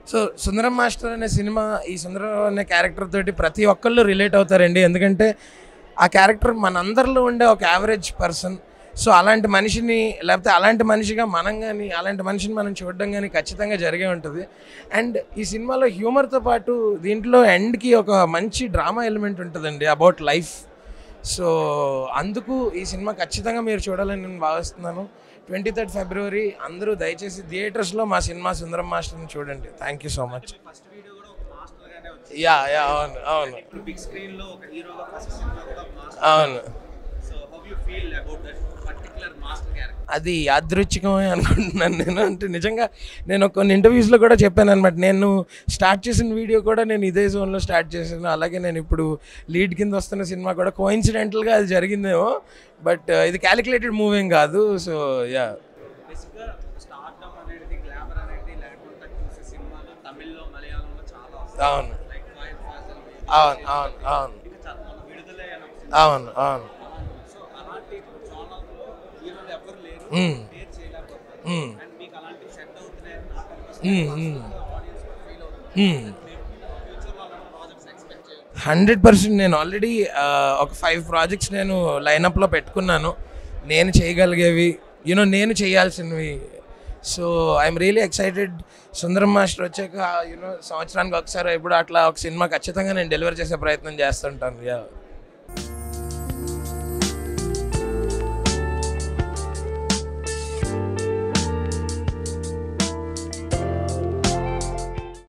So Sundaram master అనే cinema ఈ సుందరం అనే క్యారెక్టర్ తోటి ప్రతి ఒక్కళ్ళు రిలేట్ అవుతారండి ఎందుకంటే ఆ క్యారెక్టర్ మనందరిలో ఉండే ఒక యావరేజ్ పర్సన్ సో అలాంటి మనిషిని లేకపోతే అలాంటి మనిషిగా మనం కానీ అలాంటి మనిషిని మనం చూడడం కానీ ఖచ్చితంగా జరిగే ఉంటుంది అండ్ ఈ సినిమాలో హ్యూమర్తో పాటు దీంట్లో ఎండ్కి ఒక మంచి డ్రామా ఎలిమెంట్ ఉంటుందండి అబౌట్ లైఫ్ సో అందుకు ఈ సినిమా ఖచ్చితంగా మీరు చూడాలని నేను భావిస్తున్నాను ట్వంటీ థర్డ్ ఫిబ్రవరి అందరూ దయచేసి థియేటర్స్లో మా సినిమా సుందరం మాస్టర్ని చూడండి thank you so much first video కూడా ఒక మాస్టర్ గానే వచ్చింది యా యా అవును అవును ఇప్పుడు బిగ్ స్క్రీన్ లో ఒక హీరోగా ఫస్ట్ సినిమా కూడా మాస్టర్ అవును so how you feel about that particular master character అది యాదృచ్ఛికమే అనుకుంటున్నాను నేను అంటే నిజంగా నేను కొన్ని ఇంటర్వ్యూస్లో కూడా చెప్పాను అనమాట నేను స్టార్ట్ చేసిన వీడియో కూడా నేను ఇదే జోన్లో స్టార్ట్ చేశాను అలాగే నేను ఇప్పుడు లీడ్ కింద వస్తున్న సినిమా కూడా కోయిన్సిడెంటల్గా అది జరిగిందేమో బట్ ఇది క్యాలిక్యులేటెడ్ మూవింగ్ కాదు సో యా బేసిక్గా స్టార్డమ్ అనేది గ్లామర్ అనేది లేకుండా చూసే సినిమాలు తమిళ్లో మలయాళంలో చాలా వస్తాయి అవును లైక్ ఫైవ్ ఫాజల్ అవును అవును అవును ఇంకా చాలా మొన్న విడుదలై అని ఒక సినిమా. అవును అవును సో అలాంటి జోనర్లో హీరోలు ఎవరు లేరు మ్మ్. పేరు చేయలేకపోతున్నారు మ్మ్. అండ్ మీకు అలాంటి సెట్ అవుతున్నాయి నాకు అనిపిస్తుంది మ్మ్, మ్మ్. ఆడియన్స్ ఫీల్ అవుతుంది మ్మ్. మీరు ఫ్యూచర్లో అలాంటి ప్రాజెక్ట్స్ ఎక్స్పెక్ట్ చేయొచ్చు హండ్రెడ్ పర్సెంట్ నేను ఆల్రెడీ ఒక ఫైవ్ ప్రాజెక్ట్స్ నేను లైనప్లో పెట్టుకున్నాను నేను చేయగలిగేవి యూనో నేను చేయాల్సినవి so I'm really excited Sundaram master వచ్చాక యూనో సంవత్సరానికి ఒకసారి ఎప్పుడు అట్లా ఒక సినిమా ఖచ్చితంగా నేను డెలివర్ చేసే ప్రయత్నం చేస్తుంటాను యా